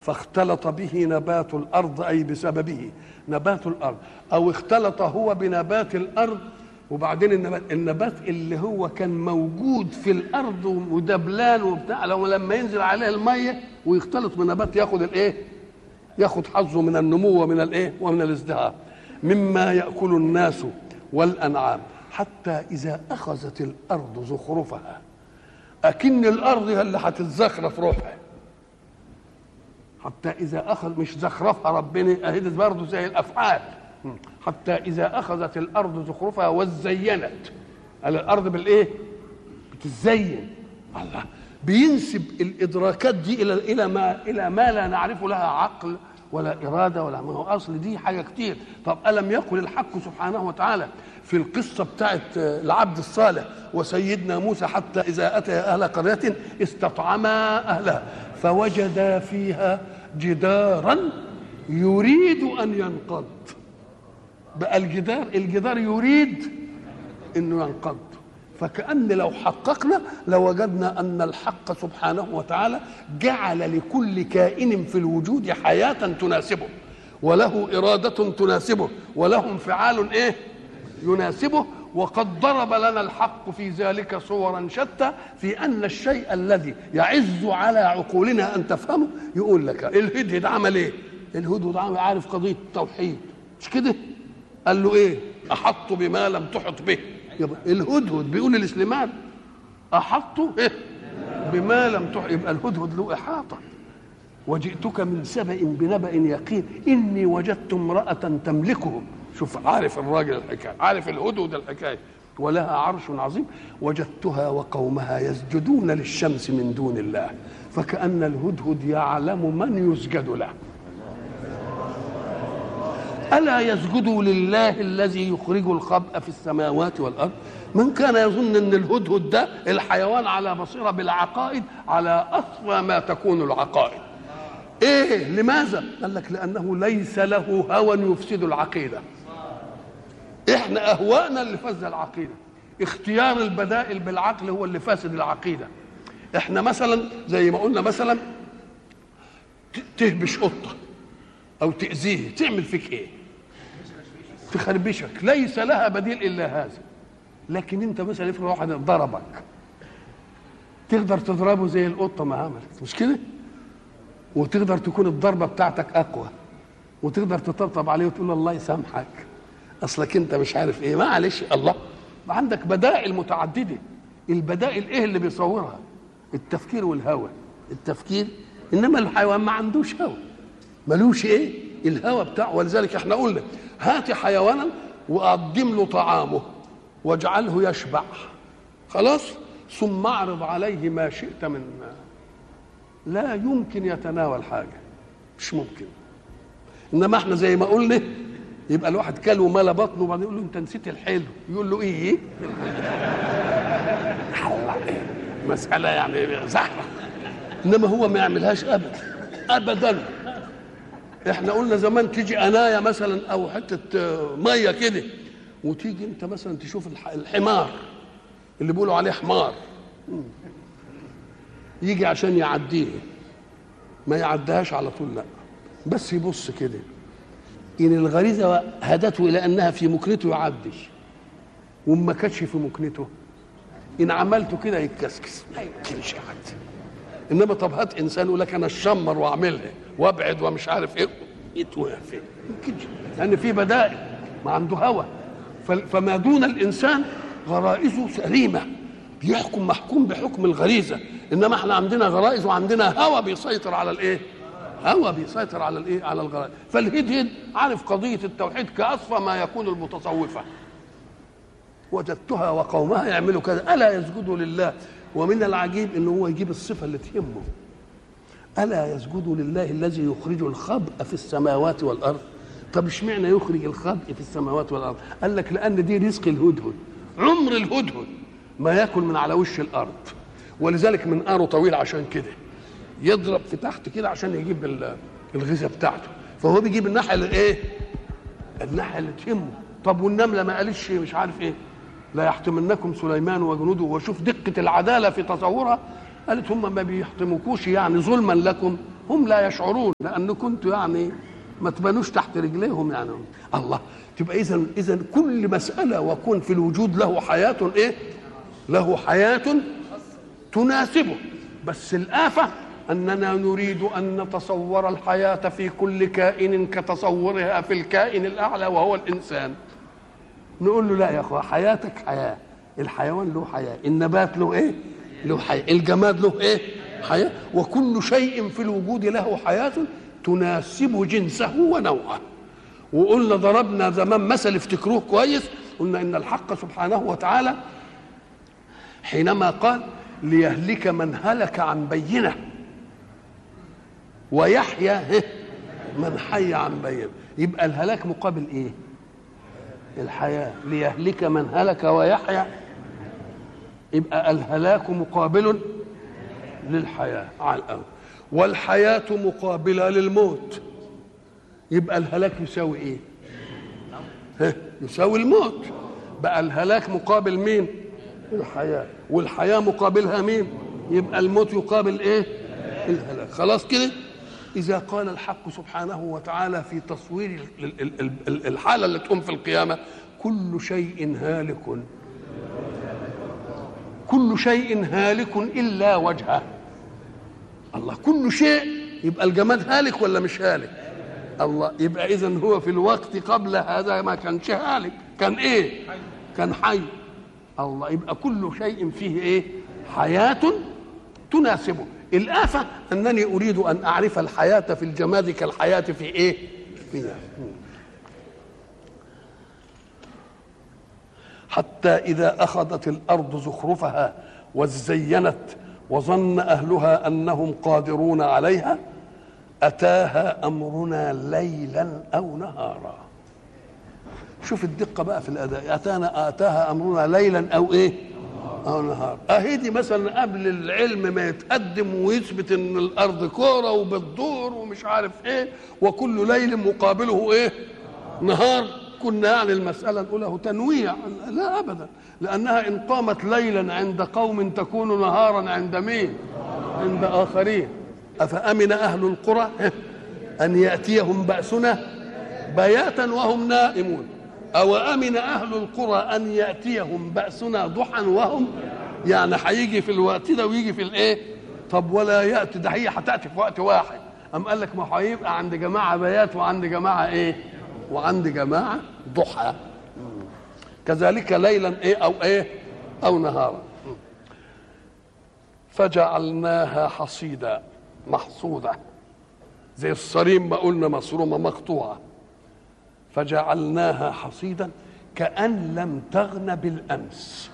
فاختلط به نبات الارض اي بسببه نبات الارض او اختلط هو بنبات الارض وبعدين النبات, النبات اللي هو كان موجود في الارض ودبلان وبتاع لو لما ينزل عليه الميه ويختلط بنبات ياخد الايه؟ ياخد حظه من النمو ومن الايه؟ ومن الازدهار مما ياكل الناس والانعام حتى اذا اخذت الارض زخرفها اكن الارض هي اللي هتتزخرف روحها حتى اذا اخذ مش زخرفها ربنا اهدت برضه زي الافعال حتى اذا اخذت الارض زخرفها وزينت على الارض بالايه بتزين الله بينسب الادراكات دي الى الى ما الى ما لا نعرف لها عقل ولا اراده ولا ما هو اصل دي حاجه كتير طب الم يقل الحق سبحانه وتعالى في القصه بتاعت العبد الصالح وسيدنا موسى حتى اذا اتى اهل قريه استطعما اهلها فوجدا فيها جدارا يريد ان ينقض بقى الجدار الجدار يريد انه ينقض فكأن لو حققنا لوجدنا أن الحق سبحانه وتعالى جعل لكل كائن في الوجود حياة تناسبه وله إرادة تناسبه وله انفعال إيه يناسبه وقد ضرب لنا الحق في ذلك صورا شتى في أن الشيء الذي يعز على عقولنا أن تفهمه يقول لك الهدهد عمل إيه الهدهد عمل عارف قضية التوحيد مش كده قال له إيه أحط بما لم تحط به يبقى الهدهد بيقول لسليمان احطه إيه؟ بما لم تح يبقى الهدهد له احاطه وجئتك من سبأ بنبأ يقين اني وجدت امرأة تملكهم شوف عارف الراجل الحكايه عارف الهدهد الحكايه ولها عرش عظيم وجدتها وقومها يسجدون للشمس من دون الله فكأن الهدهد يعلم من يسجد له ألا يسجدوا لله الذي يخرج الخبأ في السماوات والأرض من كان يظن أن الهدهد ده الحيوان على بصيرة بالعقائد على أصفى ما تكون العقائد إيه لماذا قال لك لأنه ليس له هوى يفسد العقيدة إحنا أهواءنا اللي فسد العقيدة اختيار البدائل بالعقل هو اللي فاسد العقيدة احنا مثلا زي ما قلنا مثلا تهبش قطه او تاذيه تعمل فيك ايه تخربشك ليس لها بديل الا هذا لكن انت مثلا افرض واحد ضربك تقدر تضربه زي القطه ما عملت مش كده وتقدر تكون الضربه بتاعتك اقوى وتقدر تطبطب عليه وتقول له الله يسامحك اصلك انت مش عارف ايه معلش الله عندك بدائل متعدده البدائل ايه اللي بيصورها التفكير والهوى التفكير انما الحيوان ما عندوش هوى ملوش ايه الهوى بتاعه ولذلك احنا قلنا هات حيوانا وقدم له طعامه واجعله يشبع خلاص ثم اعرض عليه ما شئت من لا يمكن يتناول حاجه مش ممكن انما احنا زي ما قلنا يبقى الواحد كل وملا بطنه وبعدين يقول له انت نسيت الحلو يقول له ايه مساله يعني زحمه انما هو ما يعملهاش ابدا ابدا احنا قلنا زمان تيجي انايه مثلا او حته ميه كده وتيجي انت مثلا تشوف الحمار اللي بيقولوا عليه حمار يجي عشان يعديه ما يعديهاش على طول لا بس يبص كده ان الغريزه هدته الى انها في مكنته يعدي وما كانتش في مكنته ان عملته كده يتكسكس ما يمكنش يعدي انما طب هات انسان يقول لك انا اشمر واعملها وابعد ومش عارف ايه يتوقف يمكنش لان في بدائل ما عنده هوى فما دون الانسان غرائزه سليمه بيحكم محكوم بحكم الغريزه انما احنا عندنا غرائز وعندنا هوى بيسيطر على الايه؟ هوى بيسيطر على الايه؟ على الغرائز فالهدهد عارف قضيه التوحيد كاصفى ما يكون المتصوفه وجدتها وقومها يعملوا كذا الا يسجدوا لله ومن العجيب انه هو يجيب الصفه اللي تهمه الا يسجدوا لله الذي يخرج الخبء في السماوات والارض طب اشمعنى يخرج الخبء في السماوات والارض قال لك لان دي رزق الهدهد عمر الهدهد ما ياكل من على وش الارض ولذلك منقاره طويل عشان كده يضرب في تحت كده عشان يجيب الغذاء بتاعته فهو بيجيب الناحيه اللي ايه الناحيه اللي تهمه طب والنمله ما قالتش مش عارف ايه لا يحتمنكم سليمان وجنوده وشوف دقه العداله في تصورها قالت هم ما بيحتمكوش يعني ظلما لكم هم لا يشعرون لان كنتوا يعني ما تبانوش تحت رجليهم يعني الله تبقى اذا اذا كل مساله وكون في الوجود له حياه ايه له حياه تناسبه بس الافه اننا نريد ان نتصور الحياه في كل كائن كتصورها في الكائن الاعلى وهو الانسان نقول له لا يا اخويا حياتك حياه الحيوان له حياه النبات له ايه له حياه الجماد له ايه حياه وكل شيء في الوجود له حياه تناسب جنسه ونوعه وقلنا ضربنا زمان مثل افتكروه كويس قلنا ان الحق سبحانه وتعالى حينما قال ليهلك من هلك عن بينه ويحيى من حي عن بينه يبقى الهلاك مقابل ايه الحياه ليهلك من هلك ويحيى يبقى الهلاك مقابل للحياه على الأول والحياه مقابله للموت يبقى الهلاك يساوي ايه ها يساوي الموت بقى الهلاك مقابل مين الحياه والحياه مقابلها مين يبقى الموت يقابل ايه الهلاك خلاص كده اذا قال الحق سبحانه وتعالى في تصوير الحاله اللي تقوم في القيامه كل شيء هالك كل شيء هالك الا وجهه الله كل شيء يبقى الجماد هالك ولا مش هالك الله يبقى اذا هو في الوقت قبل هذا ما كانش هالك كان ايه كان حي الله يبقى كل شيء فيه ايه حياه تناسبه الآفة أنني أريد أن أعرف الحياة في الجماد كالحياة في إيه؟ فيها حتى إذا أخذت الأرض زخرفها وزينت وظن أهلها أنهم قادرون عليها أتاها أمرنا ليلا أو نهارا شوف الدقة بقى في الأداء أتانا أتاها أمرنا ليلا أو إيه أو نهار أهي دي مثلا قبل العلم ما يتقدم ويثبت إن الأرض كورة وبتدور ومش عارف إيه وكل ليل مقابله إيه نهار كنا يعني المسألة نقوله تنويع لا أبدا لأنها إن قامت ليلا عند قوم تكون نهارا عند مين عند آخرين أفأمن أهل القرى أن يأتيهم بأسنا بياتا وهم نائمون أو أمن أهل القرى أن يأتيهم بأسنا ضحى وهم يعني هيجي في الوقت ده ويجي في الإيه؟ طب ولا يأتي ده هي هتأتي في وقت واحد أم قال لك ما هيبقى عند جماعة بيات وعند جماعة إيه؟ وعند جماعة ضحى كذلك ليلا إيه أو إيه؟ أو نهارا فجعلناها حصيدا محصودة زي الصريم ما قلنا مصرومة مقطوعة فجعلناها حصيدا كأن لم تغن بالأمس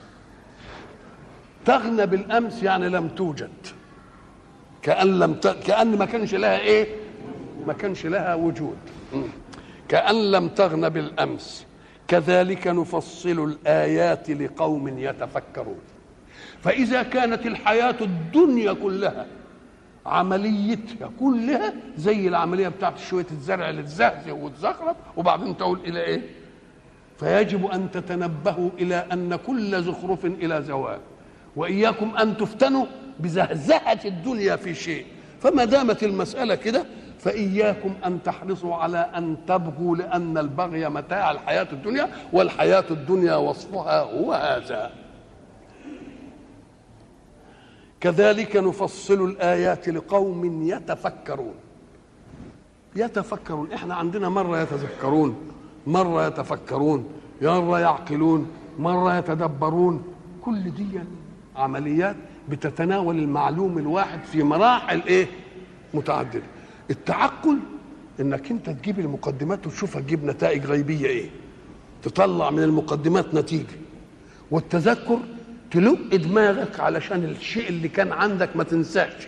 تغنى بالأمس يعني لم توجد كأن لم ت... كأن ما كانش لها إيه ما كانش لها وجود كأن لم تغن بالأمس كذلك نفصل الآيات لقوم يتفكرون فإذا كانت الحياة الدنيا كلها عمليتها كلها زي العمليه بتاعت شويه الزرع اللي تزهزه وتزخرف وبعدين تقول الى ايه؟ فيجب ان تتنبهوا الى ان كل زخرف الى زوال واياكم ان تفتنوا بزهزهه الدنيا في شيء فما دامت المساله كده فإياكم أن تحرصوا على أن تبغوا لأن البغي متاع الحياة الدنيا والحياة الدنيا وصفها هو هذا كذلك نفصل الآيات لقوم يتفكرون يتفكرون احنا عندنا مرة يتذكرون مرة يتفكرون مرة يعقلون مرة يتدبرون كل دي عمليات بتتناول المعلوم الواحد في مراحل ايه متعددة التعقل انك انت تجيب المقدمات وتشوفها تجيب نتائج غيبية ايه تطلع من المقدمات نتيجة والتذكر تلق دماغك علشان الشيء اللي كان عندك ما تنساش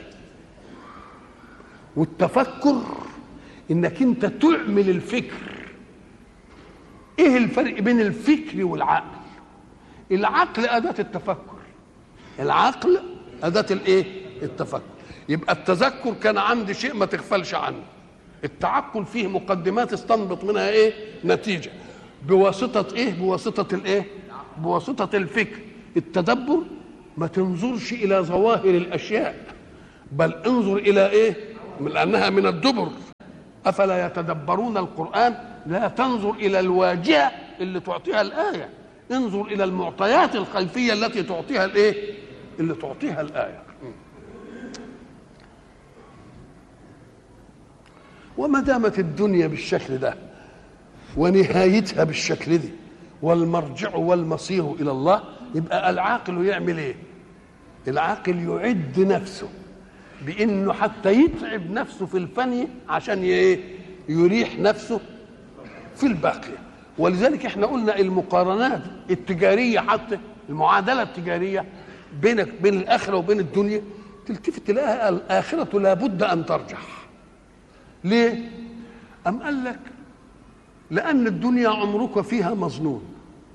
والتفكر انك انت تعمل الفكر ايه الفرق بين الفكر والعقل العقل اداه التفكر العقل اداه الايه التفكر يبقى التذكر كان عندي شيء ما تغفلش عنه التعقل فيه مقدمات استنبط منها ايه نتيجه بواسطه ايه بواسطه الايه بواسطه الفكر التدبر ما تنظرش الى ظواهر الاشياء بل انظر الى ايه لانها من الدبر افلا يتدبرون القران لا تنظر الى الواجهه اللي تعطيها الايه انظر الى المعطيات الخلفيه التي تعطيها الايه اللي تعطيها الايه وما دامت الدنيا بالشكل ده ونهايتها بالشكل دي والمرجع والمصير الى الله يبقى العاقل يعمل ايه العاقل يعد نفسه بانه حتى يتعب نفسه في الفني عشان ايه يريح نفسه في الباقيه ولذلك احنا قلنا المقارنات التجاريه حتى المعادله التجاريه بينك بين الاخره وبين الدنيا تلتفت تلاقيها الاخره لابد ان ترجح ليه ام قال لك لان الدنيا عمرك فيها مظنون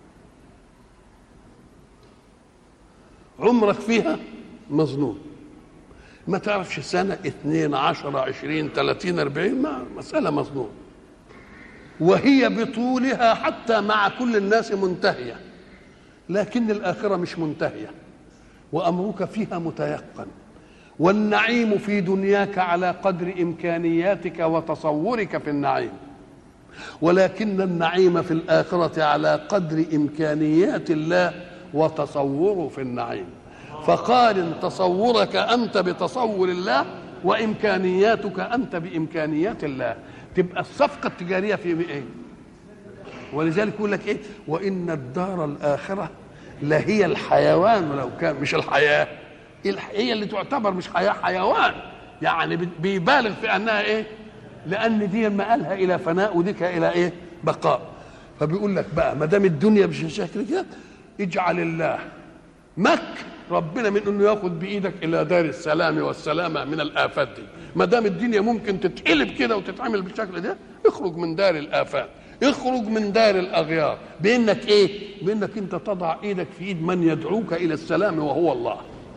عمرك فيها مظنون ما تعرفش سنة اثنين عشرة عشرين ثلاثين أربعين ما مسألة مظنون وهي بطولها حتى مع كل الناس منتهية لكن الآخرة مش منتهية وأمرك فيها متيقن والنعيم في دنياك على قدر إمكانياتك وتصورك في النعيم ولكن النعيم في الآخرة على قدر إمكانيات الله وتصوره في النعيم فقارن تصورك انت بتصور الله وامكانياتك انت بامكانيات الله تبقى الصفقه التجاريه في ايه ولذلك يقول لك ايه وان الدار الاخره لهي الحيوان لو كان مش الحياه هي اللي تعتبر مش حياه حيوان يعني بيبالغ في انها ايه لان دي مآلها الى فناء وديك الى ايه بقاء فبيقول لك بقى ما دام الدنيا بالشكل كده اجعل الله مك ربنا من انه ياخد بايدك الى دار السلام والسلامه من الافات دي ما دام الدنيا ممكن تتقلب كده وتتعمل بالشكل ده اخرج من دار الافات اخرج من دار الاغيار بانك ايه بانك انت تضع ايدك في ايد من يدعوك الى السلام وهو الله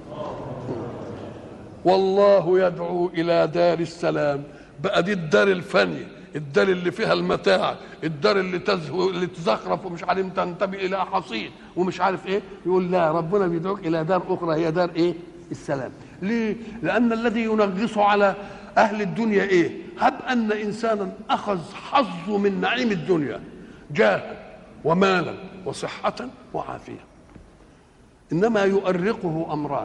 والله يدعو الى دار السلام بقى دي الدار الفانيه الدار اللي فيها المتاع الدار اللي تزهو اللي تزخرف ومش عارف تنتمي الى حصيد ومش عارف ايه يقول لا ربنا بيدعوك الى دار اخرى هي دار ايه السلام ليه لان الذي ينغص على اهل الدنيا ايه هب ان انسانا اخذ حظه من نعيم الدنيا جاه ومالا وصحه وعافيه انما يؤرقه امران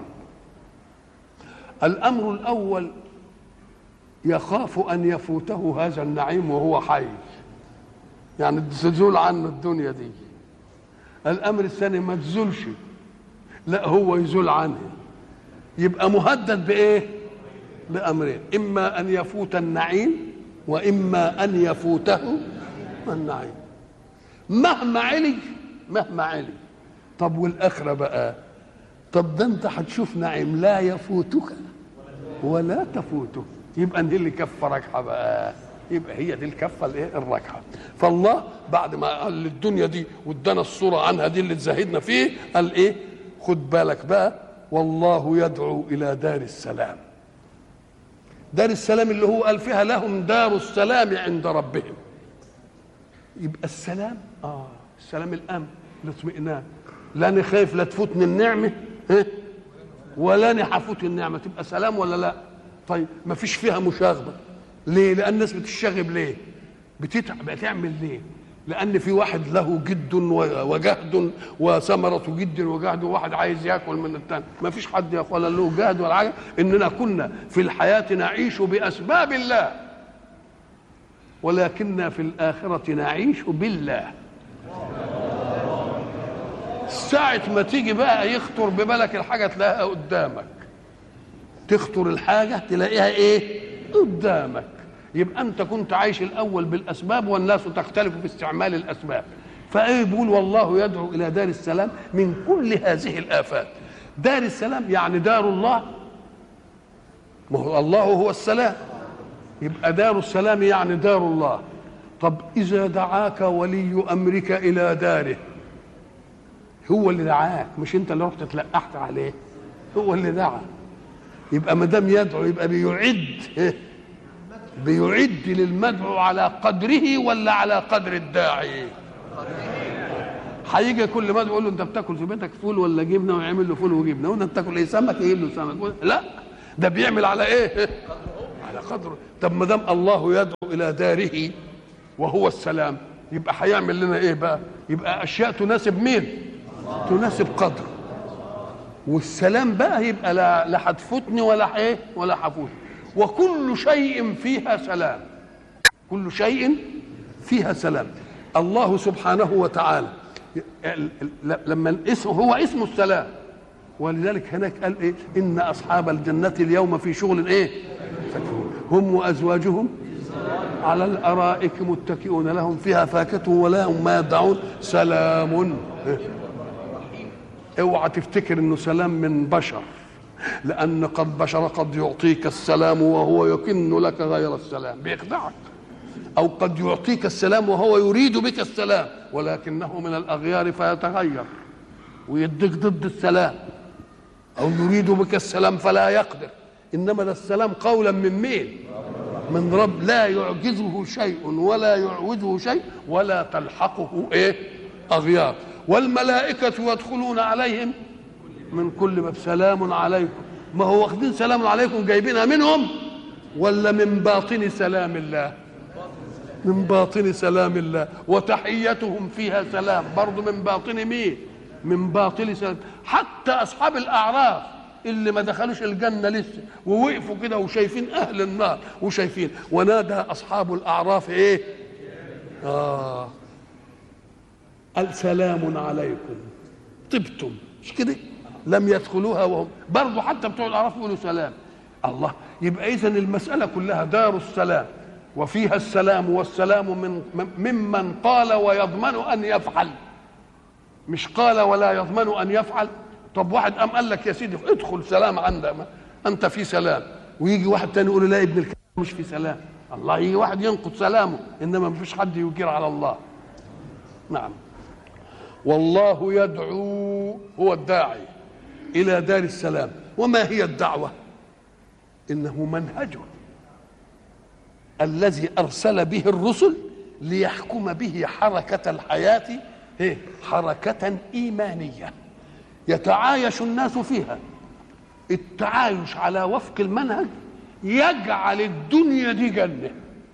الامر الاول يخاف ان يفوته هذا النعيم وهو حي يعني تزول عنه الدنيا دي الامر الثاني ما تزولش لا هو يزول عنه يبقى مهدد بايه بامرين اما ان يفوت النعيم واما ان يفوته النعيم مهما علي مهما علي طب والاخره بقى طب ده انت هتشوف نعيم لا يفوتك ولا تفوته يبقى دي اللي كفه راكحه بقى يبقى هي دي الكفه الايه الراكحه فالله بعد ما قال الدنيا دي وادانا الصوره عنها دي اللي تزهدنا فيه قال ايه خد بالك بقى والله يدعو الى دار السلام دار السلام اللي هو قال فيها لهم دار السلام عند ربهم يبقى السلام اه السلام الامن الاطمئنان لا انا خايف لا تفوتني النعمه ها ولا انا هفوت النعمه تبقى سلام ولا لا طيب ما فيش فيها مشاغبه ليه لان الناس بتشتغب ليه بتتعب بتعمل ليه لان في واحد له جد وجهد وثمره جد وجهد وواحد عايز ياكل من الثاني ما فيش حد يا ولا له جهد ولا حاجه اننا كنا في الحياه نعيش باسباب الله ولكننا في الاخره نعيش بالله ساعة ما تيجي بقى يخطر ببالك الحاجة تلاقيها قدامك تخطر الحاجة تلاقيها ايه قدامك يبقى انت كنت عايش الاول بالاسباب والناس تختلف في استعمال الاسباب فايه بيقول والله يدعو الى دار السلام من كل هذه الافات دار السلام يعني دار الله ما هو الله هو السلام يبقى دار السلام يعني دار الله طب اذا دعاك ولي امرك الى داره هو اللي دعاك مش انت اللي رحت تلقحت عليه هو اللي دعا يبقى ما دام يدعو يبقى بيعد بيعد للمدعو على قدره ولا على قدر الداعي هيجي كل مدعو يقول له انت بتاكل في بيتك فول ولا جبنه ويعمل له فول وجبنه وانت بتاكل ايه سمك يجيب له سمك لا ده بيعمل على ايه على قدر طب ما دام الله يدعو الى داره وهو السلام يبقى هيعمل لنا ايه بقى يبقى اشياء تناسب مين تناسب قدره والسلام بقى يبقى لا لا هتفوتني ولا ايه ولا هفوت وكل شيء فيها سلام كل شيء فيها سلام الله سبحانه وتعالى لما اسمه هو اسمه السلام ولذلك هناك قال ايه ان اصحاب الجنه اليوم في شغل ايه هم وازواجهم على الارائك متكئون لهم فيها فاكهه ولهم ما يدعون سلام اوعى تفتكر انه سلام من بشر لان قد بشر قد يعطيك السلام وهو يكن لك غير السلام بيخدعك او قد يعطيك السلام وهو يريد بك السلام ولكنه من الاغيار فيتغير ويديك ضد السلام او يريد بك السلام فلا يقدر انما ده السلام قولا من مين من رب لا يعجزه شيء ولا يعوزه شيء ولا تلحقه ايه اغيار والملائكه يدخلون عليهم من كل باب سلام عليكم ما هو واخدين سلام عليكم جايبينها منهم ولا من باطن سلام الله من باطن سلام الله وتحيتهم فيها سلام برضو من باطن مين من باطن سلام حتى اصحاب الاعراف اللي ما دخلوش الجنة لسه ووقفوا كده وشايفين أهل النار وشايفين ونادى أصحاب الأعراف إيه؟ آه السلام عليكم طبتم مش كده؟ لم يدخلوها وهم برضه حتى بتوع الأعراف يقولوا سلام الله يبقى إذا المسألة كلها دار السلام وفيها السلام والسلام من ممن قال ويضمن أن يفعل مش قال ولا يضمن أن يفعل طب واحد قام قال لك يا سيدي ادخل سلام عندك انت في سلام ويجي واحد تاني يقول لا ابن الكلام مش في سلام الله يجي واحد ينقض سلامه انما ما فيش حد يجير على الله نعم والله يدعو هو الداعي الى دار السلام وما هي الدعوه انه منهجه الذي ارسل به الرسل ليحكم به حركه الحياه حركه ايمانيه يتعايش الناس فيها التعايش على وفق المنهج يجعل الدنيا دي جنة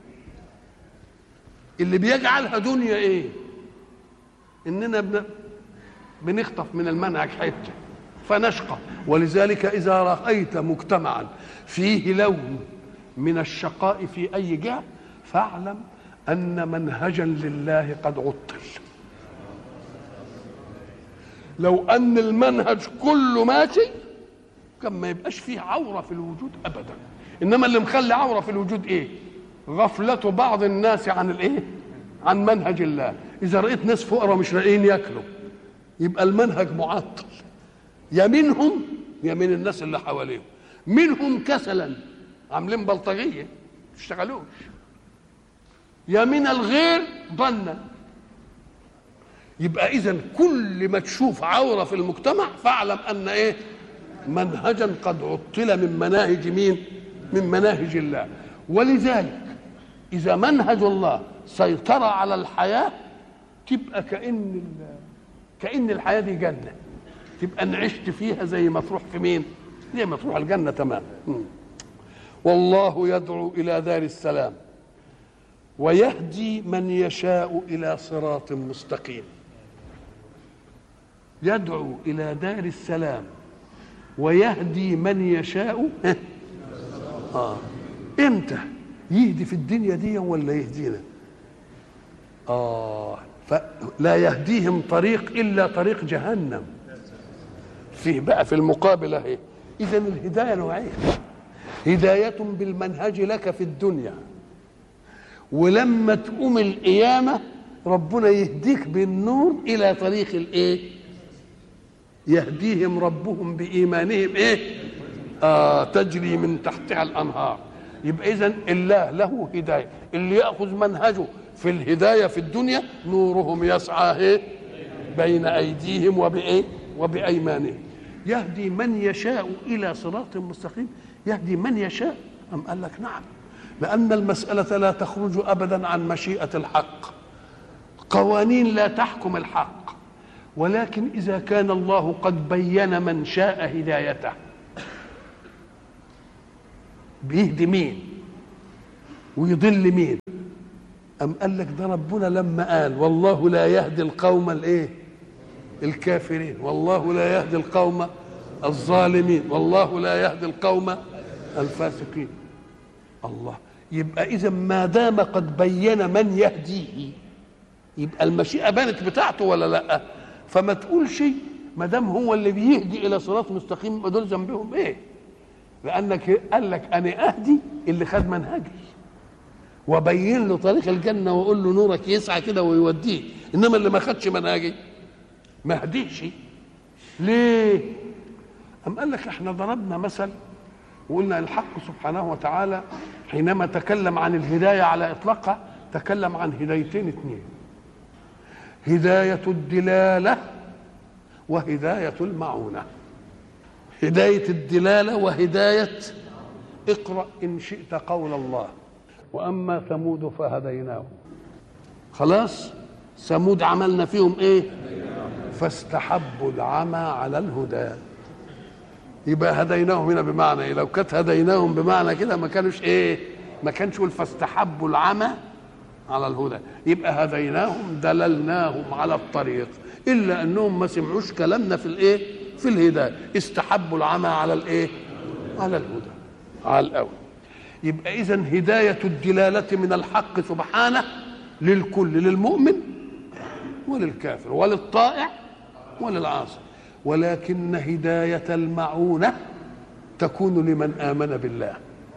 اللي بيجعلها دنيا ايه اننا بن... بنخطف من المنهج حته فنشقى ولذلك اذا رايت مجتمعا فيه لون من الشقاء في اي جهه فاعلم ان منهجا لله قد عطل لو ان المنهج كله ماشي كان ما يبقاش فيه عوره في الوجود ابدا انما اللي مخلي عوره في الوجود ايه غفله بعض الناس عن الايه عن منهج الله اذا رايت ناس فقراء مش لاقيين ياكلوا يبقى المنهج معطل يا منهم يا من الناس اللي حواليهم منهم كسلا عاملين بلطجيه ما اشتغلوش يا من الغير ظنا يبقى اذا كل ما تشوف عوره في المجتمع فاعلم ان ايه منهجا قد عطل من مناهج مين من مناهج الله ولذلك اذا منهج الله سيطر على الحياه تبقى كان كان الحياه دي جنه تبقى ان عشت فيها زي ما تروح في مين زي ما تروح الجنه تمام والله يدعو الى دار السلام ويهدي من يشاء الى صراط مستقيم يدعو الى دار السلام ويهدي من يشاء اه امتى يهدي في الدنيا دي ولا يهدينا اه فلا يهديهم طريق الا طريق جهنم فيه بقى في المقابل اهي اذا الهدايه نوعين هدايه بالمنهج لك في الدنيا ولما تقوم القيامه ربنا يهديك بالنور الى طريق الايه يهديهم ربهم بايمانهم ايه آه تجري من تحتها الانهار يبقى اذا الله له هدايه اللي ياخذ منهجه في الهدايه في الدنيا نورهم يسعى ايه بين ايديهم وبايه وبايمانهم يهدي من يشاء الى صراط مستقيم يهدي من يشاء ام قال لك نعم لان المساله لا تخرج ابدا عن مشيئه الحق قوانين لا تحكم الحق ولكن اذا كان الله قد بين من شاء هدايته بيهدي مين ويضل مين أم قال لك ده ربنا لما قال والله لا يهدي القوم الايه الكافرين والله لا يهدي القوم الظالمين والله لا يهدي القوم الفاسقين الله يبقى اذا ما دام قد بين من يهديه يبقى المشيئه بانت بتاعته ولا لا فما تقولش ما دام هو اللي بيهدي الى صراط مستقيم يبقى دول ذنبهم ايه لانك قال لك انا اهدي اللي خد منهجي وبين له طريق الجنه واقول له نورك يسعى كده ويوديه انما اللي ما خدش منهجي ما هديش ليه أم قال لك احنا ضربنا مثل وقلنا الحق سبحانه وتعالى حينما تكلم عن الهداية على إطلاقها تكلم عن هدايتين اثنين هداية الدلالة وهداية المعونة هداية الدلالة وهداية اقرأ إن شئت قول الله وأما ثمود فهديناهم خلاص ثمود عملنا فيهم ايه فاستحبوا العمى على الهدى يبقى هديناهم هنا بمعنى ايه لو كانت هديناهم بمعنى كده ما كانوش ايه ما كانش يقول فاستحبوا العمى على الهدى يبقى هديناهم دللناهم على الطريق الا انهم ما سمعوش كلامنا في الايه في الهدايه استحبوا العمى على الايه على الهدى على الاول يبقى اذا هدايه الدلاله من الحق سبحانه للكل للمؤمن وللكافر وللطائع وللعاصي ولكن هداية المعونة تكون لمن آمن بالله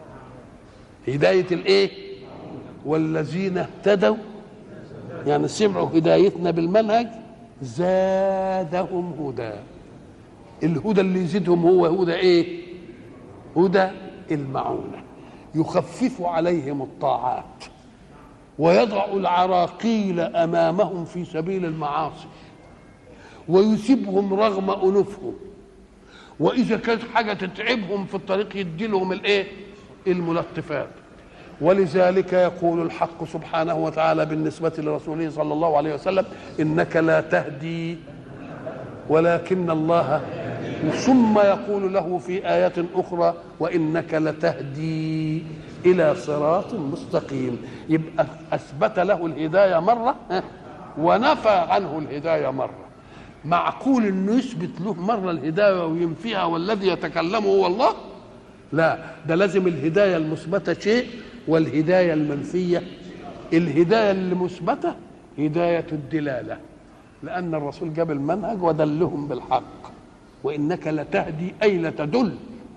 هداية الإيه والذين اهتدوا يعني سمعوا هدايتنا بالمنهج زادهم هدى الهدى اللي يزيدهم هو هدى ايه هدى المعونة يخفف عليهم الطاعات ويضع العراقيل امامهم في سبيل المعاصي ويثيبهم رغم انوفهم واذا كانت حاجه تتعبهم في الطريق يدي لهم الايه الملطفات ولذلك يقول الحق سبحانه وتعالى بالنسبه لرسوله صلى الله عليه وسلم انك لا تهدي ولكن الله ثم يقول له في آية أخرى وإنك لتهدي إلى صراط مستقيم يبقى أثبت له الهداية مرة ونفى عنه الهداية مرة معقول انه يثبت له مره الهدايه وينفيها والذي يتكلم هو الله لا ده لازم الهدايه المثبته شيء والهدايه المنفيه الهدايه المثبته هدايه الدلاله لان الرسول جاب المنهج ودلهم بالحق وانك لتهدي اي لتدل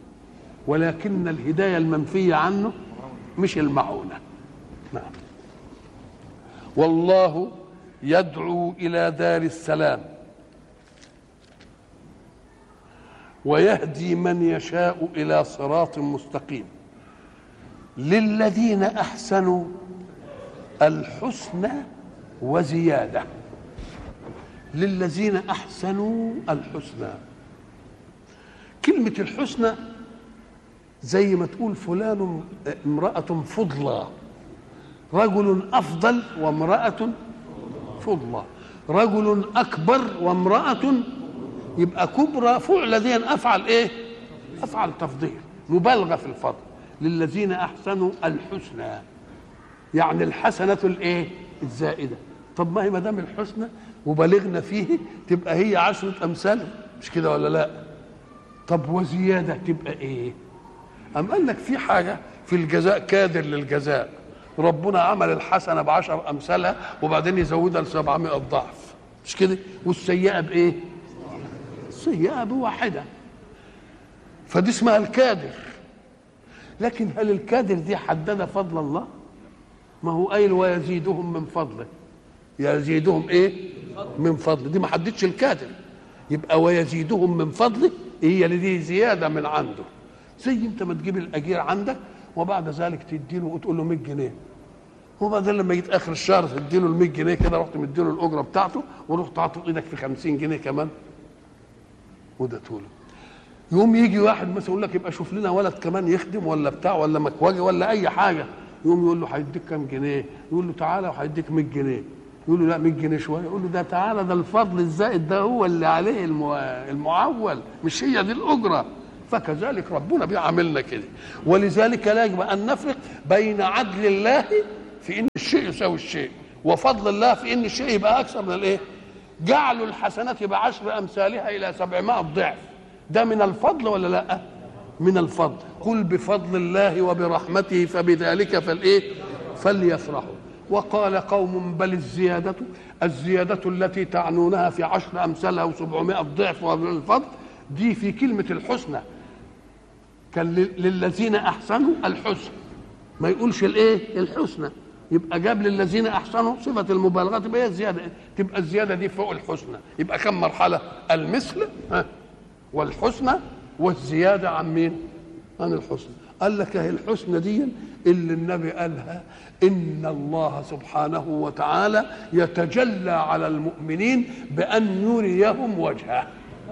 ولكن الهدايه المنفيه عنه مش المعونه نعم والله يدعو الى دار السلام ويهدي من يشاء الى صراط مستقيم للذين احسنوا الحسنى وزياده للذين احسنوا الحسنى كلمه الحسنى زي ما تقول فلان امراه فضلى رجل افضل وامراه فضلى رجل اكبر وامراه يبقى كبرى فعل دي افعل ايه افعل تفضيل مبالغه في الفضل للذين احسنوا الحسنى يعني الحسنه الايه الزائده طب ما هي ما دام الحسنى وبلغنا فيه تبقى هي عشرة أمثال مش كده ولا لا طب وزيادة تبقى إيه أم قال لك في حاجة في الجزاء كادر للجزاء ربنا عمل الحسنة بعشر أمثالها وبعدين يزودها لسبعمائة ضعف مش كده والسيئة بإيه السيئة بواحدة فدي اسمها الكادر لكن هل الكادر دي حدد فضل الله ما هو قايل ويزيدهم من فضله يزيدهم ايه من فضله دي ما حددش الكادر يبقى ويزيدهم من فضله هي اللي دي زياده من عنده زي انت ما تجيب الاجير عندك وبعد ذلك تديله وتقول له 100 جنيه وبعدين لما جيت اخر الشهر تديله ال 100 جنيه كده رحت مديله الاجره بتاعته ورحت عاطف ايدك في 50 جنيه كمان وده له يوم يجي واحد مثلا يقول لك يبقى شوف لنا ولد كمان يخدم ولا بتاع ولا مكواجي ولا اي حاجه يقوم يقول له هيديك كام جنيه يقول له تعالى وهيديك 100 جنيه يقول له لا 100 جنيه شويه يقول له ده تعالى ده الفضل الزائد ده هو اللي عليه المعول مش هي دي الاجره فكذلك ربنا بيعاملنا كده ولذلك لا يجب ان نفرق بين عدل الله في ان الشيء يساوي الشيء وفضل الله في ان الشيء يبقى اكثر من الايه جعلوا الحسنات بعشر امثالها الى سبعمائة ضعف ده من الفضل ولا لا من الفضل قل بفضل الله وبرحمته فبذلك فالايه فليفرحوا وقال قوم بل الزيادة الزيادة التي تعنونها في عشر أمثالها وسبعمائة ضعف ومن الفضل دي في كلمة الحسنى كان للذين أحسنوا الحسن ما يقولش الإيه الحسنى يبقى جاب للذين أحسنوا صفة المبالغة تبقى هي الزيادة تبقى الزيادة دي فوق الحسنى يبقى كم مرحلة المثل ها والحسنى والزيادة عن مين عن الحسنى قال لك هي الحسنى دي اللي النبي قالها ان الله سبحانه وتعالى يتجلى على المؤمنين بان يريهم وجهه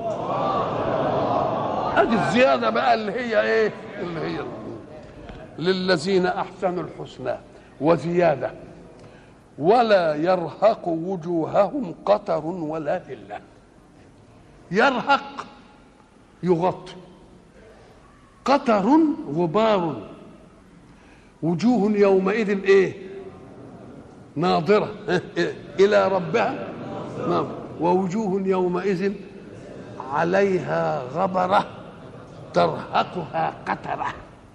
هذه الزياده بقى اللي هي ايه اللي هي للذين احسنوا الحسنى وزياده ولا يرهق وجوههم قتر ولا ذله يرهق يغطي قتر غبار وجوه يومئذ ايه ناظرة إلى ربها نعم ووجوه يومئذ عليها غبرة ترهقها قترة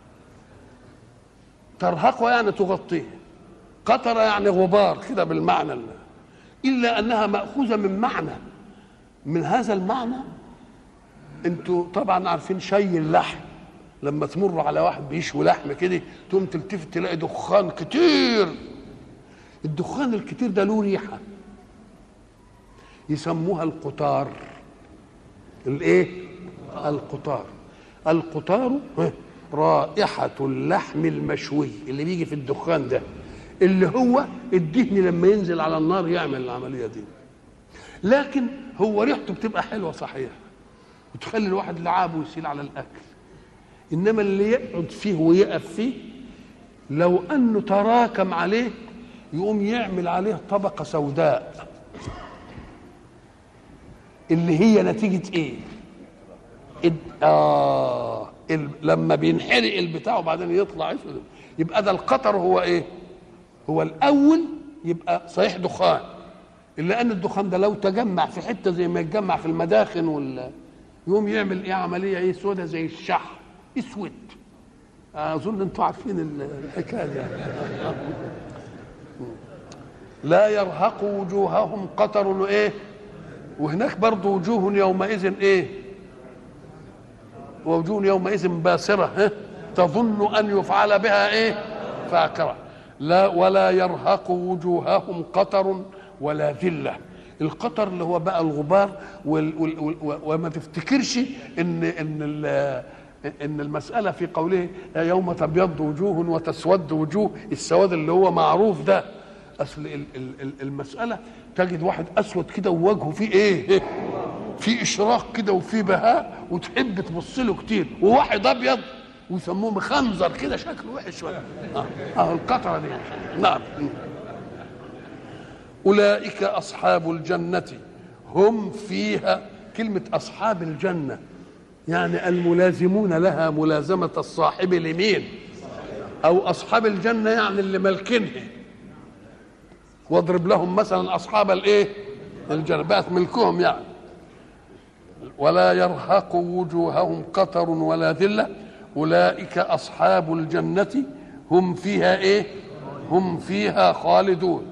ترهقها يعني تغطيه قطرة يعني غبار كده بالمعنى اللي. إلا أنها مأخوذة من معنى من هذا المعنى انتوا طبعا عارفين شي اللحم لما تمر على واحد بيشوي لحم كده تقوم تلتفت تلاقي دخان كتير الدخان الكتير ده له ريحه يسموها القطار الايه القطار القطار رائحة اللحم المشوي اللي بيجي في الدخان ده اللي هو الدهن لما ينزل على النار يعمل العملية دي لكن هو ريحته بتبقى حلوة صحيح وتخلي الواحد لعابه يسيل على الأكل انما اللي يقعد فيه ويقف فيه لو انه تراكم عليه يقوم يعمل عليه طبقه سوداء اللي هي نتيجه ايه آه لما بينحرق البتاع وبعدين يطلع اسود يبقى ده القطر هو ايه هو الاول يبقى صحيح دخان الا ان الدخان ده لو تجمع في حته زي ما يتجمع في المداخن وال يقوم يعمل ايه عمليه ايه سودة زي الشحم اسود اظن انتم عارفين الحكايه يعني. لا يرهق وجوههم قطر وايه وهناك برضه وجوه يومئذ ايه ووجوه يومئذ باسره ها تظن ان يفعل بها ايه فاكره لا ولا يرهق وجوههم قطر ولا ذله القطر اللي هو بقى الغبار وال وال وال وما تفتكرش ان ان ان المساله في قوله يوم تبيض وجوه وتسود وجوه السواد اللي هو معروف ده اصل المساله تجد واحد اسود كده ووجهه فيه ايه في اشراق كده وفي بهاء وتحب تبص له كتير وواحد ابيض ويسموه مخنزر كده شكله وحش شويه اه, آه القطره دي نعم اولئك اصحاب الجنه هم فيها كلمه اصحاب الجنه يعني الملازمون لها ملازمة الصاحب لمين أو أصحاب الجنة يعني اللي ملكنها واضرب لهم مثلا أصحاب الإيه الجنة بقت ملكهم يعني ولا يرهق وجوههم قطر ولا ذلة أولئك أصحاب الجنة هم فيها إيه هم فيها خالدون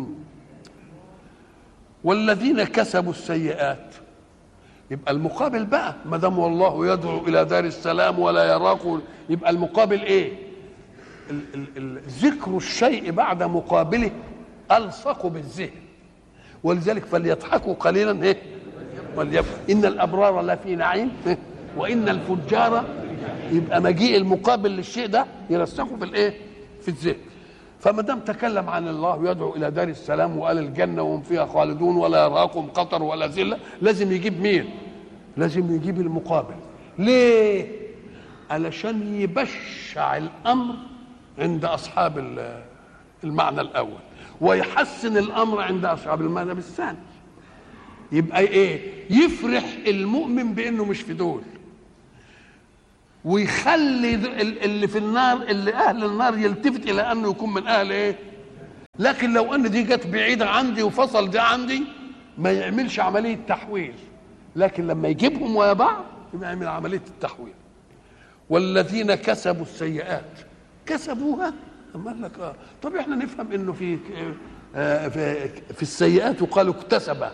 والذين كسبوا السيئات يبقى المقابل بقى ما دام والله يدعو الى دار السلام ولا يراق يبقى المقابل ايه ال ال ال ذكر الشيء بعد مقابله الصق بالذهن ولذلك فليضحكوا قليلا ايه وليبقى ان الابرار لفي نعيم إيه؟ وان الفجار يبقى مجيء المقابل للشيء ده يرسخه في الايه في الذهن فما دام تكلم عن الله يدعو الى دار السلام وقال الجنه وهم فيها خالدون ولا يراكم قطر ولا ذله لازم يجيب مين؟ لازم يجيب المقابل ليه؟ علشان يبشع الامر عند اصحاب المعنى الاول ويحسن الامر عند اصحاب المعنى الثاني يبقى ايه؟ يفرح المؤمن بانه مش في دول ويخلي ال- اللي في النار اللي اهل النار يلتفت الى انه يكون من اهل ايه لكن لو ان دي جت بعيده عندي وفصل ده عندي ما يعملش عمليه تحويل لكن لما يجيبهم ويا بعض يبقى يعمل عمليه التحويل والذين كسبوا السيئات كسبوها أما قال لك اه طب احنا نفهم انه في آه في, في السيئات وقالوا اكتسب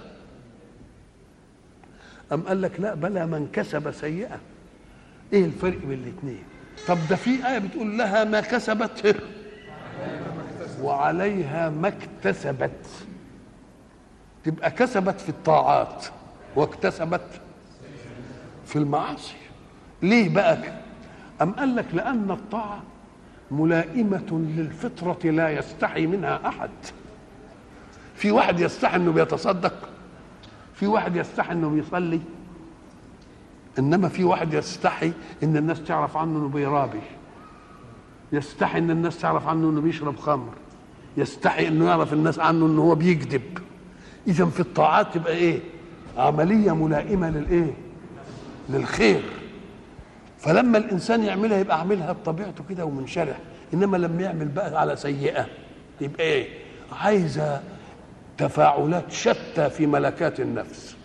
أم قال لك لا بلى من كسب سيئة ايه الفرق بين الاثنين طب ده في آية بتقول لها ما كسبت وعليها ما اكتسبت تبقى كسبت في الطاعات واكتسبت في المعاصي ليه بقى أم قال لك لأن الطاعة ملائمة للفطرة لا يستحي منها أحد في واحد يستحي انه بيتصدق في واحد يستحي انه بيصلي انما في واحد يستحي ان الناس تعرف عنه انه بيرابي يستحي ان الناس تعرف عنه انه بيشرب خمر يستحي انه يعرف الناس عنه انه هو بيكذب اذا في الطاعات تبقى ايه عمليه ملائمه للايه للخير فلما الانسان يعملها يبقى عاملها بطبيعته كده ومنشرح انما لما يعمل بقى على سيئه يبقى ايه عايزه تفاعلات شتى في ملكات النفس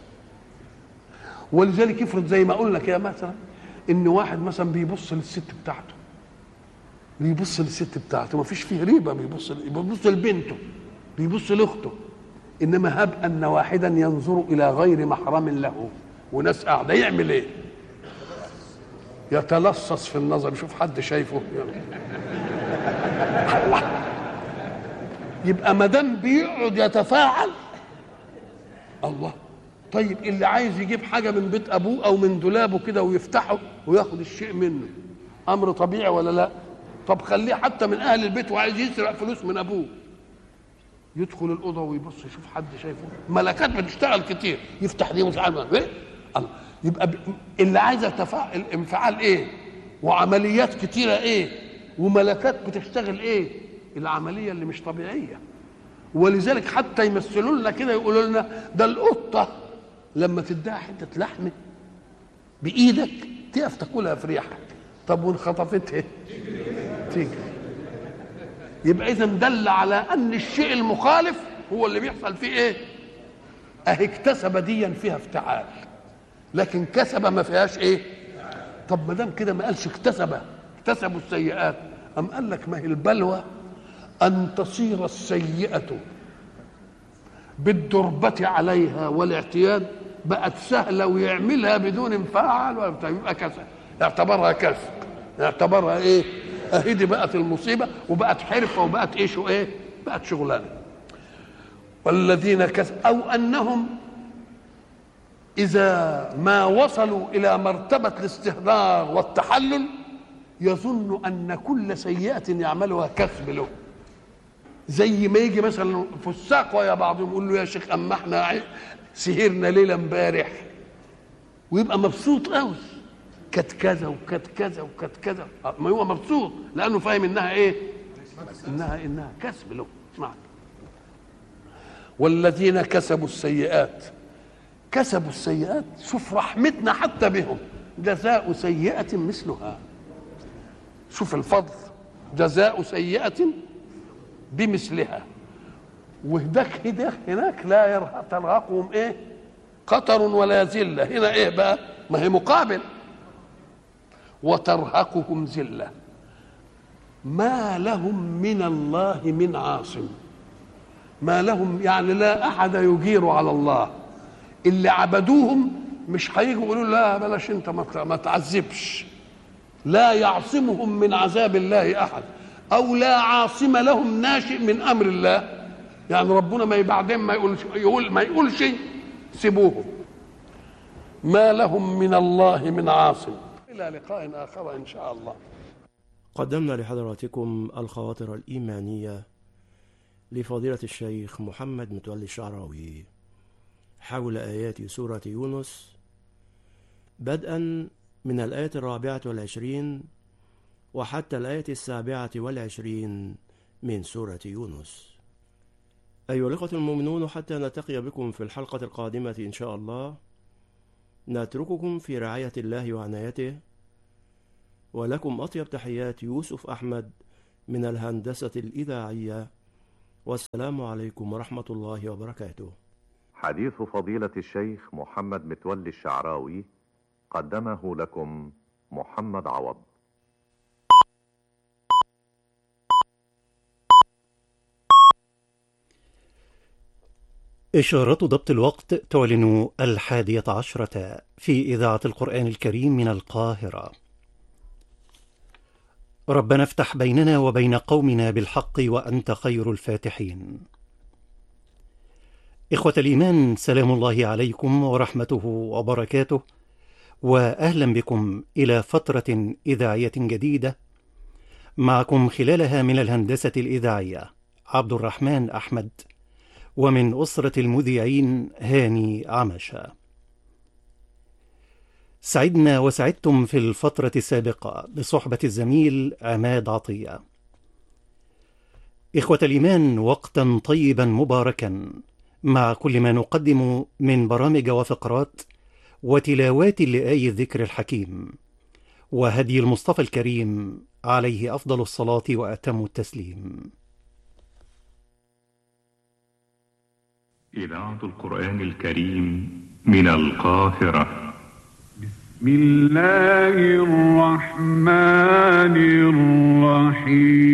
ولذلك افرض زي ما قلنا كده مثلا ان واحد مثلا بيبص للست بتاعته بيبص للست بتاعته ما فيش فيه ريبه بيبص بيبص لبنته بيبص لاخته انما هب ان واحدا ينظر الى غير محرم له وناس قاعده يعمل ايه؟ يتلصص في النظر يشوف حد شايفه يبقى ما دام بيقعد يتفاعل الله طيب اللي عايز يجيب حاجه من بيت ابوه او من دولابه كده ويفتحه وياخد الشيء منه امر طبيعي ولا لا طب خليه حتى من اهل البيت وعايز يسرق فلوس من ابوه يدخل الاوضه ويبص يشوف حد شايفه ملكات بتشتغل كتير يفتح دي مش عارف ايه الله يبقى ب... اللي عايزه تفاعل انفعال ايه وعمليات كتيره ايه وملكات بتشتغل ايه العمليه اللي مش طبيعيه ولذلك حتى يمثلوا لنا كده يقولوا لنا ده القطه لما تديها حته لحم بايدك تقف تاكلها في ريحك طب وان خطفتها تيجي يبقى اذا دل على ان الشيء المخالف هو اللي بيحصل فيه ايه اهي اكتسب ديا فيها افتعال لكن كسب ما فيهاش ايه طب ما دام كده ما قالش اكتسب اكتسبوا السيئات ام قال لك ما هي البلوى ان تصير السيئه بالدربة عليها والاعتياد بقت سهلة ويعملها بدون انفعال ولا بتاع، يبقى كسب اعتبرها كسب اعتبرها ايه اهي دي بقت المصيبة وبقت حرفة وبقت ايه شو ايه بقت شغلانة والذين كسب او انهم اذا ما وصلوا الى مرتبة الاستهدار والتحلل يظن ان كل سيئة يعملها كسب له زي ما يجي مثلا فساق ويا بعضهم يقول له يا شيخ اما احنا عي- سهرنا ليله امبارح ويبقى مبسوط قوي كانت كذا وكانت كذا وكانت كذا آه، ما هو مبسوط لانه فاهم انها ايه؟ انها انها كسب له اسمع والذين كسبوا السيئات كسبوا السيئات شوف رحمتنا حتى بهم جزاء سيئة مثلها شوف الفضل جزاء سيئة بمثلها وهداك هداك هناك لا يرهق ترهقهم ايه قطر ولا ذله هنا ايه بقى ما هي مقابل وترهقهم ذله ما لهم من الله من عاصم ما لهم يعني لا احد يجير على الله اللي عبدوهم مش هيجوا يقولوا لا بلاش انت ما ت- ما تعذبش لا يعصمهم من عذاب الله احد او لا عاصم لهم ناشئ من امر الله يعني ربنا ما بعدين ما يقولش يقول ما يقولش سيبوهم ما لهم من الله من عاصم الى لقاء اخر ان شاء الله قدمنا لحضراتكم الخواطر الإيمانية لفضيلة الشيخ محمد متولي الشعراوي حول آيات سورة يونس بدءا من الآية الرابعة والعشرين وحتى الآية السابعة والعشرين من سورة يونس أيها الأخوة المؤمنون حتى نلتقي بكم في الحلقة القادمة إن شاء الله نترككم في رعاية الله وعنايته ولكم أطيب تحيات يوسف أحمد من الهندسة الإذاعية والسلام عليكم ورحمة الله وبركاته حديث فضيلة الشيخ محمد متولي الشعراوي قدمه لكم محمد عوض إشارة ضبط الوقت تعلن الحادية عشرة في إذاعة القرآن الكريم من القاهرة ربنا افتح بيننا وبين قومنا بالحق وأنت خير الفاتحين إخوة الإيمان سلام الله عليكم ورحمته وبركاته وأهلا بكم إلى فترة إذاعية جديدة معكم خلالها من الهندسة الإذاعية عبد الرحمن أحمد ومن أسرة المذيعين هاني عمشة سعدنا وسعدتم في الفترة السابقة بصحبة الزميل عماد عطية إخوة الإيمان وقتا طيبا مباركا مع كل ما نقدم من برامج وفقرات وتلاوات لآي الذكر الحكيم وهدي المصطفى الكريم عليه أفضل الصلاة وأتم التسليم إذاعة القرآن الكريم من القاهرة بسم الله الرحمن الرحيم